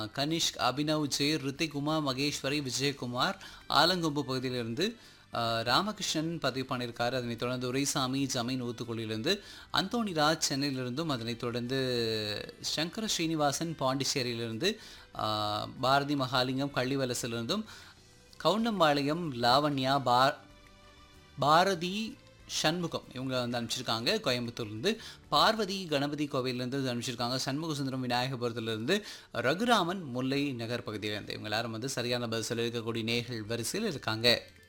கனிஷ்க் அபினவ் ஜெய் ரித்திக் உமா மகேஸ்வரி விஜயகுமார் ஆலங்கொம்பு பகுதியிலிருந்து ஆ, ராமகிருஷ்ணன் பதிவு பண்ணியிருக்காரு அதனைத் தொடர்ந்து உரைசாமி ஜமீன் ஊத்துக்குழியிலிருந்து அந்தோணிராஜ் சென்னையிலிருந்தும் அதனைத் தொடர்ந்து சங்கர ஸ்ரீனிவாசன் பாண்டிச்சேரியிலிருந்து ஆ, பாரதி மகாலிங்கம் கள்ளிவலசிலிருந்தும் கவுண்டம்பாளையம் லாவண்யா பா பாரதி சண்முகம் இவங்க வந்து அனுப்பிச்சிருக்காங்க கோயம்புத்தூர்லேருந்து பார்வதி கணபதி கோவிலேருந்து அனுப்பிச்சிருக்காங்க சண்முக சுந்தரம் விநாயகபுரத்துலேருந்து ரகுராமன் முல்லை நகர் பகுதியிலேருந்து இவங்க எல்லாரும் வந்து சரியான பதில் சொல்லியிருக்கக்கூடிய நேர்கள் வரிசையில் இருக்காங்க